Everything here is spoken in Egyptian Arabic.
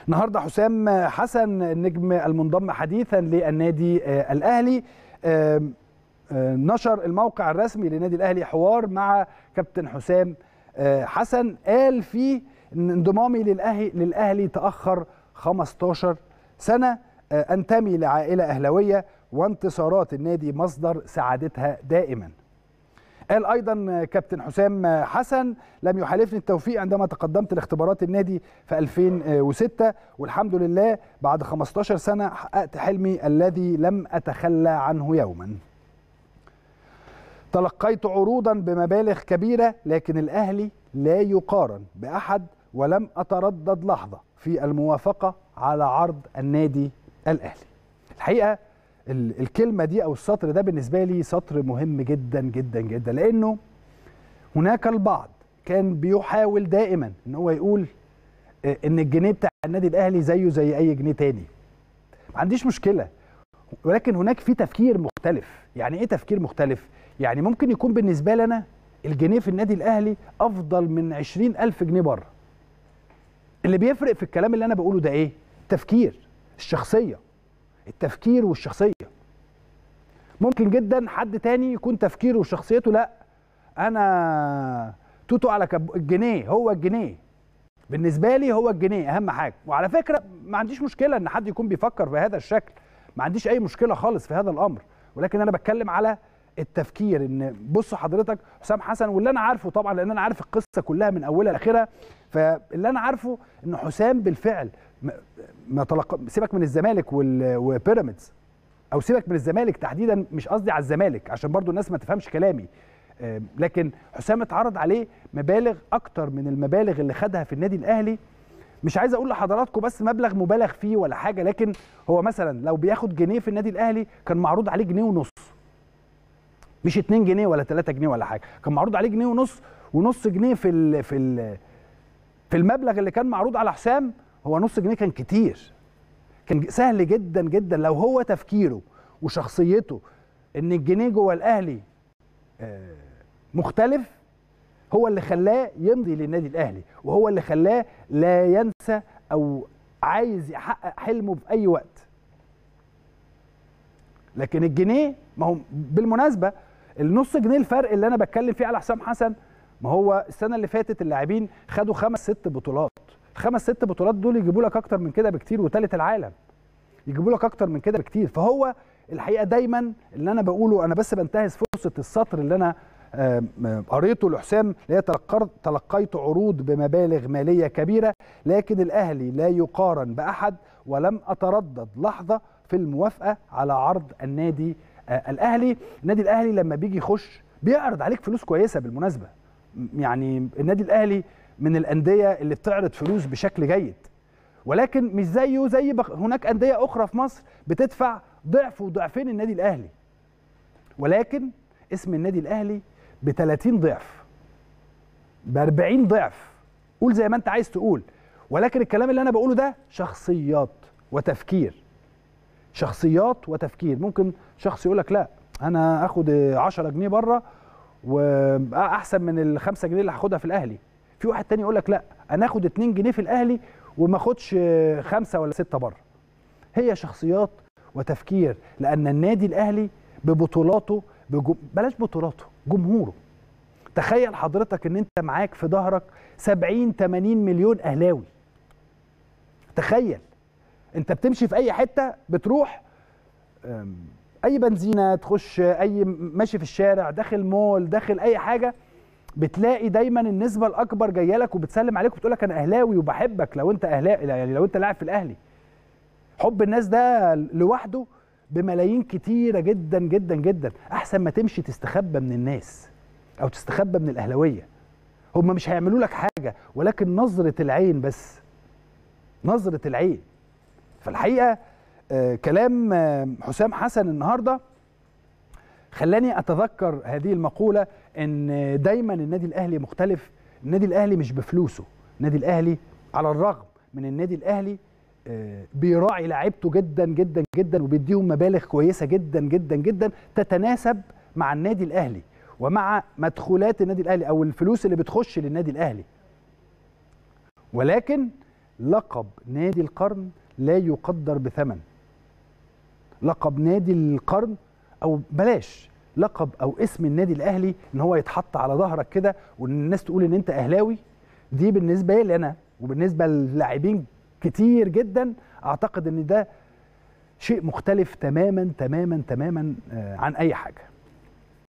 النهارده حسام حسن النجم المنضم حديثا للنادي الاهلي نشر الموقع الرسمي للنادي الاهلي حوار مع كابتن حسام حسن قال فيه ان انضمامي للاهلي للاهلي تاخر 15 سنه انتمي لعائله اهلاويه وانتصارات النادي مصدر سعادتها دائما قال ايضا كابتن حسام حسن لم يحالفني التوفيق عندما تقدمت لاختبارات النادي في 2006 والحمد لله بعد 15 سنه حققت حلمي الذي لم اتخلى عنه يوما تلقيت عروضا بمبالغ كبيره لكن الاهلي لا يقارن باحد ولم اتردد لحظه في الموافقه على عرض النادي الاهلي الحقيقه الكلمه دي او السطر ده بالنسبه لي سطر مهم جدا جدا جدا لانه هناك البعض كان بيحاول دائما ان هو يقول ان الجنيه بتاع النادي الاهلي زيه زي اي جنيه تاني ما عنديش مشكله ولكن هناك في تفكير مختلف يعني ايه تفكير مختلف يعني ممكن يكون بالنسبه لنا الجنيه في النادي الاهلي افضل من عشرين ألف جنيه بره اللي بيفرق في الكلام اللي انا بقوله ده ايه التفكير الشخصيه التفكير والشخصيه ممكن جدا حد تاني يكون تفكيره وشخصيته لا انا توتو على كب... الجنيه هو الجنيه بالنسبه لي هو الجنيه اهم حاجه وعلى فكره ما عنديش مشكله ان حد يكون بيفكر بهذا الشكل ما عنديش اي مشكله خالص في هذا الامر ولكن انا بتكلم على التفكير ان بص حضرتك حسام حسن واللي انا عارفه طبعا لان انا عارف القصه كلها من اولها لاخرها فاللي انا عارفه ان حسام بالفعل ما تلق... سيبك من الزمالك وال... وبيراميدز او سيبك من الزمالك تحديدا مش قصدي على الزمالك عشان برضو الناس ما تفهمش كلامي لكن حسام اتعرض عليه مبالغ اكتر من المبالغ اللي خدها في النادي الاهلي مش عايز اقول لحضراتكم بس مبلغ مبالغ فيه ولا حاجه لكن هو مثلا لو بياخد جنيه في النادي الاهلي كان معروض عليه جنيه ونص مش 2 جنيه ولا 3 جنيه ولا حاجه كان معروض عليه جنيه ونص ونص جنيه في ال في ال في المبلغ اللي كان معروض على حسام هو نص جنيه كان كتير كان سهل جدا جدا لو هو تفكيره وشخصيته ان الجنيه جوه الاهلي مختلف هو اللي خلاه يمضي للنادي الاهلي وهو اللي خلاه لا ينسى او عايز يحقق حلمه في اي وقت لكن الجنيه ما هو بالمناسبه النص جنيه الفرق اللي انا بتكلم فيه على حسام حسن ما هو السنه اللي فاتت اللاعبين خدوا خمس ست بطولات الخمس ست بطولات دول يجيبوا لك اكتر من كده بكتير وثالث العالم يجيبوا لك اكتر من كده بكتير فهو الحقيقه دايما اللي انا بقوله انا بس بنتهز فرصه السطر اللي انا قريته لحسام اللي هي تلقيت عروض بمبالغ ماليه كبيره لكن الاهلي لا يقارن باحد ولم اتردد لحظه في الموافقه على عرض النادي الاهلي النادي الاهلي لما بيجي يخش بيعرض عليك فلوس كويسه بالمناسبه يعني النادي الاهلي من الانديه اللي بتعرض فلوس بشكل جيد ولكن مش زيه زي بخ... هناك انديه اخرى في مصر بتدفع ضعف وضعفين النادي الاهلي ولكن اسم النادي الاهلي ب 30 ضعف ب 40 ضعف قول زي ما انت عايز تقول ولكن الكلام اللي انا بقوله ده شخصيات وتفكير شخصيات وتفكير ممكن شخص يقول لك لا انا اخد 10 جنيه بره واحسن من ال 5 جنيه اللي هاخدها في الاهلي في واحد تاني يقول لك لا انا اخد 2 جنيه في الاهلي وما اخدش خمسة ولا ستة بره هي شخصيات وتفكير لان النادي الاهلي ببطولاته بجم... بلاش بطولاته جمهوره تخيل حضرتك ان انت معاك في ظهرك 70 80 مليون اهلاوي تخيل انت بتمشي في اي حته بتروح اي بنزينه تخش اي ماشي في الشارع داخل مول داخل اي حاجه بتلاقي دايما النسبه الاكبر جايه لك وبتسلم عليك وبتقول لك انا اهلاوي وبحبك لو انت اهلاوي يعني لو انت لاعب في الاهلي حب الناس ده لوحده بملايين كتيره جدا جدا جدا احسن ما تمشي تستخبى من الناس او تستخبى من الاهلاويه هم مش هيعملوا لك حاجه ولكن نظره العين بس نظره العين فالحقيقه آه كلام آه حسام حسن النهارده خلاني اتذكر هذه المقوله ان دايما النادي الاهلي مختلف النادي الاهلي مش بفلوسه النادي الاهلي على الرغم من النادي الاهلي بيراعي لعيبته جدا جدا جدا وبيديهم مبالغ كويسه جدا جدا جدا تتناسب مع النادي الاهلي ومع مدخولات النادي الاهلي او الفلوس اللي بتخش للنادي الاهلي ولكن لقب نادي القرن لا يقدر بثمن لقب نادي القرن او بلاش لقب او اسم النادي الاهلي ان هو يتحط على ظهرك كده وان الناس تقول ان انت اهلاوي دي بالنسبه لي انا وبالنسبه للاعبين كتير جدا اعتقد ان ده شيء مختلف تماما تماما تماما عن اي حاجه